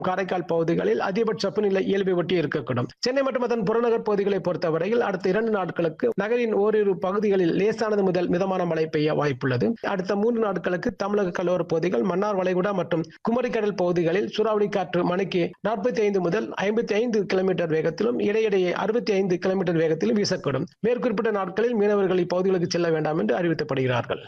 காரைக்கால் பகுதிகளில் அதிகபட்ச வெப்பநிலை இயல்பை ஒட்டி இருக்கக்கூடும் சென்னை மற்றும் அதன் புறநகர் பகுதிகளை பொறுத்தவரையில் அடுத்த இரண்டு நாட்களுக்கு நகரின் ஓரிரு பகுதிகளில் லேசானது முதல் மிதமான மழை பெய்ய வாய்ப்புள்ளது அடுத்த மூன்று நாட்களுக்கு தமிழக கடலோர பகுதிகள் மன்னார் வளைகுடா மற்றும் குமரிக்கடல் பகுதிகளில் சூறாவளி காற்று மணிக்கு நாற்பத்தி ஐந்து முதல் ஐம்பத்தி ஐந்து கிலோமீட்டர் வேகத்திலும் இடையிடையே அறுபத்தி ஐந்து கிலோமீட்டர் வேகத்திலும் வீசக்கூடும் மேற்குறிப்பிட்ட நாட்களில் மீனவர்கள் இப்பகுதிகளுக்கு செல்ல வேண்டாம் என்று அறிவிக்கப்படுகிறார்கள்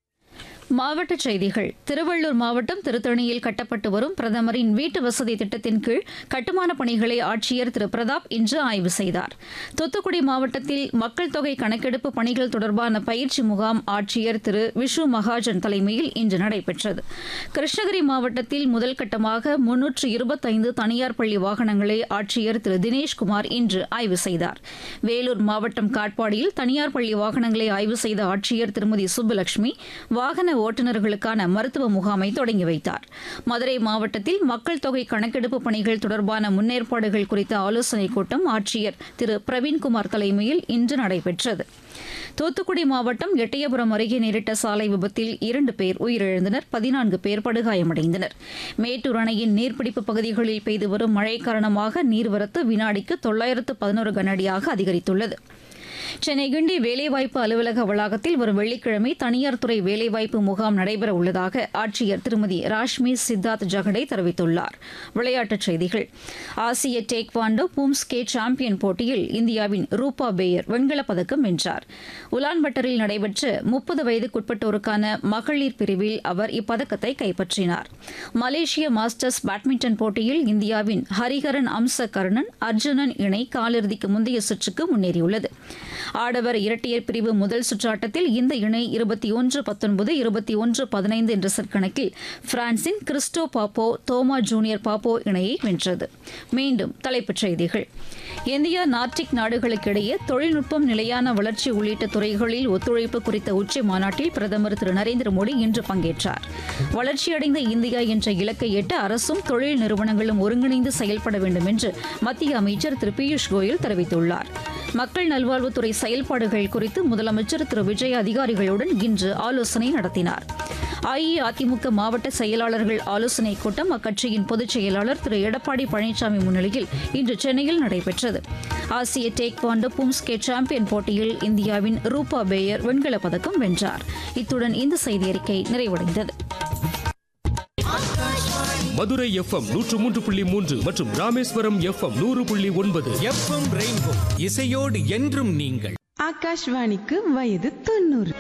மாவட்டச் செய்திகள் திருவள்ளூர் மாவட்டம் திருத்தணியில் கட்டப்பட்டு வரும் பிரதமரின் வீட்டு வசதி திட்டத்தின் கீழ் கட்டுமானப் பணிகளை ஆட்சியர் திரு பிரதாப் இன்று ஆய்வு செய்தார் தூத்துக்குடி மாவட்டத்தில் மக்கள் தொகை கணக்கெடுப்பு பணிகள் தொடர்பான பயிற்சி முகாம் ஆட்சியர் திரு விஷு மகாஜன் தலைமையில் இன்று நடைபெற்றது கிருஷ்ணகிரி மாவட்டத்தில் முதல் கட்டமாக முன்னூற்று இருபத்தைந்து தனியார் பள்ளி வாகனங்களை ஆட்சியர் திரு தினேஷ்குமார் இன்று ஆய்வு செய்தார் வேலூர் மாவட்டம் காட்பாடியில் தனியார் பள்ளி வாகனங்களை ஆய்வு செய்த ஆட்சியர் திருமதி சுப்புலட்சுமி வாகன ஓட்டுநர்களுக்கான மருத்துவ முகாமை தொடங்கி வைத்தார் மதுரை மாவட்டத்தில் மக்கள் தொகை கணக்கெடுப்பு பணிகள் தொடர்பான முன்னேற்பாடுகள் குறித்த ஆலோசனைக் கூட்டம் ஆட்சியர் திரு பிரவீன்குமார் தலைமையில் இன்று நடைபெற்றது தூத்துக்குடி மாவட்டம் எட்டயபுரம் அருகே நேரிட்ட சாலை விபத்தில் இரண்டு பேர் உயிரிழந்தனர் பதினான்கு பேர் படுகாயமடைந்தனர் மேட்டூர் அணையின் நீர்பிடிப்பு பகுதிகளில் பெய்து வரும் மழை காரணமாக நீர்வரத்து வினாடிக்கு தொள்ளாயிரத்து பதினோரு கனஅடியாக அதிகரித்துள்ளது சென்னை கிண்டி வேலைவாய்ப்பு அலுவலக வளாகத்தில் வரும் வெள்ளிக்கிழமை தனியார் துறை வேலைவாய்ப்பு முகாம் நடைபெற உள்ளதாக ஆட்சியர் திருமதி ராஷ்மி சித்தார்த் ஜகடே தெரிவித்துள்ளார் விளையாட்டுச் செய்திகள் ஆசிய டேக்வாண்டோ பூம்ஸ்கே சாம்பியன் போட்டியில் இந்தியாவின் ரூபா பேயர் வெண்கலப் பதக்கம் வென்றார் உலான்பட்டரில் நடைபெற்ற முப்பது வயதுக்குட்பட்டோருக்கான மகளிர் பிரிவில் அவர் இப்பதக்கத்தை கைப்பற்றினார் மலேசிய மாஸ்டர்ஸ் பேட்மிண்டன் போட்டியில் இந்தியாவின் ஹரிஹரன் அம்ச கர்ணன் அர்ஜுனன் இணை காலிறுதிக்கு முந்தைய சுற்றுக்கு முன்னேறியுள்ளது ஆடவர் இரட்டையர் பிரிவு முதல் சுற்றாட்டத்தில் இந்த இணை இருபத்தி ஒன்று பத்தொன்பது இருபத்தி ஒன்று பதினைந்து என்ற செட் கணக்கில் பிரான்சின் கிறிஸ்டோ பாப்போ தோமா ஜூனியர் பாப்போ இணையை வென்றது மீண்டும் தலைப்புச் செய்திகள் இந்தியா நார்டிக் நாடுகளுக்கிடையே தொழில்நுட்பம் நிலையான வளர்ச்சி உள்ளிட்ட துறைகளில் ஒத்துழைப்பு குறித்த உச்சி மாநாட்டில் பிரதமர் திரு நரேந்திர மோடி இன்று பங்கேற்றார் வளர்ச்சியடைந்த இந்தியா என்ற இலக்கை எட்ட அரசும் தொழில் நிறுவனங்களும் ஒருங்கிணைந்து செயல்பட வேண்டும் என்று மத்திய அமைச்சர் திரு பியூஷ் கோயல் தெரிவித்துள்ளார் மக்கள் நல்வாழ்வுத்துறை செயல்பாடுகள் குறித்து முதலமைச்சர் திரு விஜய் அதிகாரிகளுடன் இன்று ஆலோசனை நடத்தினார் அஇஅதிமுக மாவட்ட செயலாளர்கள் ஆலோசனைக் கூட்டம் அக்கட்சியின் பொதுச் செயலாளர் திரு எடப்பாடி பழனிசாமி முன்னிலையில் இன்று சென்னையில் நடைபெற்றது ஆசிய டேக்வாண்டோ பும்ஸ்கே சாம்பியன் போட்டியில் இந்தியாவின் ரூபா பேயர் வெண்கலப் பதக்கம் வென்றார் இத்துடன் இந்த செய்தியறிக்கை நிறைவடைந்தது மதுரை எஃப்எம் நூற்று மூன்று புள்ளி மூன்று மற்றும் ராமேஸ்வரம் எஃப்எம் நூறு புள்ளி ஒன்பது எஃப்எம் ரெயின்போ இசையோடு என்றும் நீங்கள் ஆகாஷ்வாணிக்கு வயது தொண்ணூறு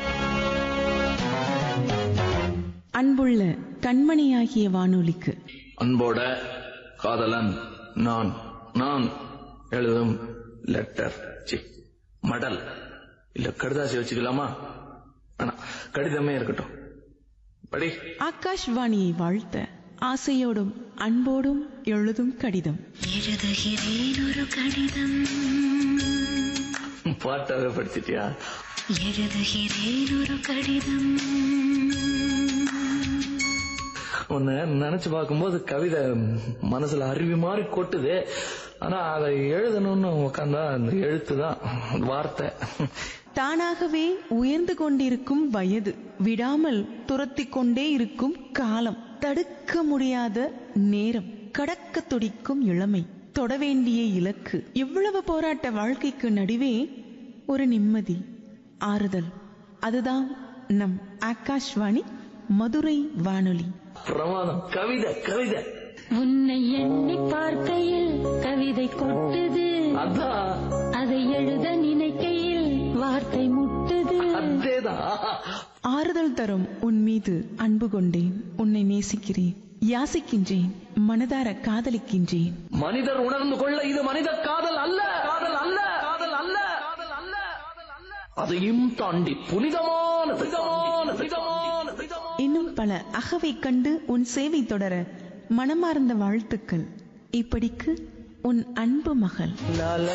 அன்புள்ள கண்மணியாகிய வானொலிக்கு அன்போட காதலன் நான் நான் எழுதும் லெட்டர் சி மடல் இல்ல கடுதாசி வச்சுக்கலாமா வேணாம் கடிதமே இருக்கட்டும் படி ஆகாஷ்வாணியை வாழ்த்த ஆசையோடும் அன்போடும் எழுதும் கடிதம் எழுதுகிறேன் ஒரு கடிதம் பாட்டாவே படிச்சிட்டியா எழுதுகிறேன் ஒரு கடிதம் உன்னை நினைச்சு பார்க்கும்போது கவிதை மனசுல அருவி மாதிரி கொட்டுது ஆனா அதை எழுதணும்னு உட்காந்தா அந்த எழுத்து தான் வார்த்தை தானாகவே உயர்ந்து கொண்டிருக்கும் வயது விடாமல் துரத்தி கொண்டே இருக்கும் காலம் தடுக்க முடியாத நேரம் கடக்க துடிக்கும் இளமை தொட வேண்டிய இலக்கு இவ்வளவு போராட்ட வாழ்க்கைக்கு நடுவே ஒரு நிம்மதி ஆறுதல் அதுதான் நம் ஆகாஷ்வாணி மதுரை வானொலி பிரமாதம் கவிதை கவிதை உன்னை எண்ணி பார்க்கையில் கவிதை கொட்டுது அதான் அதை எழுத நினைக்கையில் வார்த்தை முட்டுது அதேதான் ஆறுதல் தரும் உன் மீது அன்பு கொண்டேன் உன்னை நேசிக்கிறேன் யாசிக்கின்றேன் மனதார காதலிக்கின்றேன் மனிதர் உணர்ந்து கொள்ள இது மனித காதல் அல்ல காதல் அல்ல காதல் அல்ல காதல் அல்ல அதையும் தாண்டி புனிதமானது புனிதமானது, புனிதமானது, புனிதமானது. இன்னும் பல அகவை கண்டு உன் சேவை தொடர மனமார்ந்த வாழ்த்துக்கள் இப்படிக்கு உன் அன்பு மகள்